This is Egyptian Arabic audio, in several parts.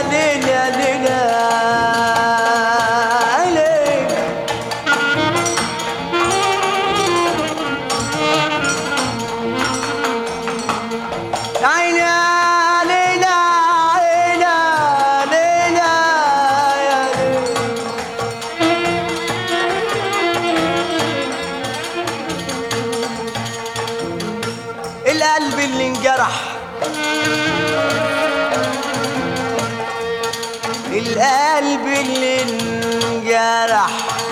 ليل يا ليل يا ليل يا عيني يا ليل يا ليل يا ليل القلب اللي انجرح القلب اللي انجرح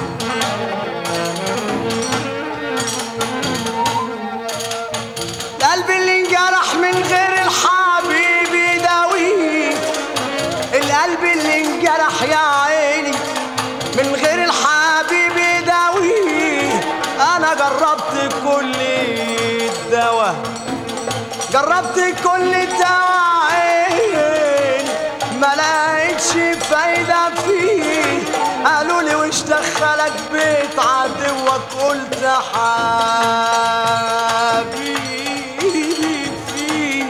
القلب اللي انجرح من غير الحبيب يداويه القلب اللي انجرح يا عيني من غير الحبيب يداويه انا جربت كل الدواء جربت كل الدواعين ما لقيتش فايدة فيه قالوا لي وش دخلك بيت عدوك قلت حبيبي فيه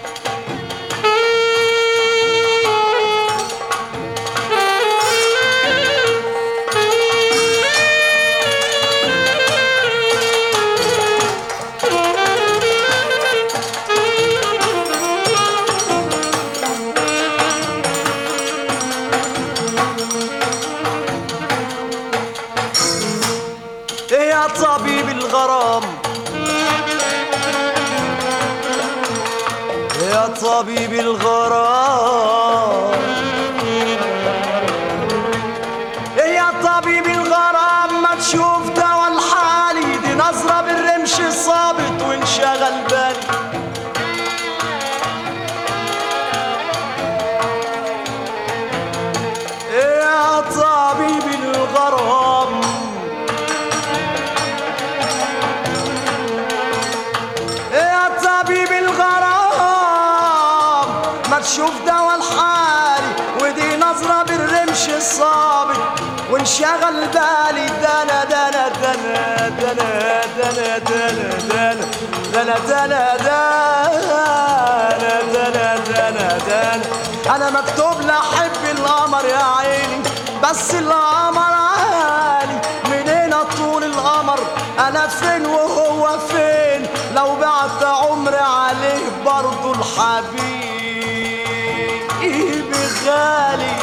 ايه يا طبيب الغرام يا طبيب الغرام ايه يا طبيب الغرام ما تشوف دوا الحالي دي نظرة بالرمش صابت وانشغل بالي ايه يا طبيب الغرام يا طبيب الغرام ما تشوف دوا الحالي ودي نظرة بالرمش الصابي وانشغل بالي دنا دنا دنا دنا دنا دنا دنا دنا دنا دنا دنا دنا دنا انا مكتوب لحب القمر يا عيني بس القمر عالي منين طول القمر انا فين وهو فين لو بعت عمري عليه برضو الحبيب غالي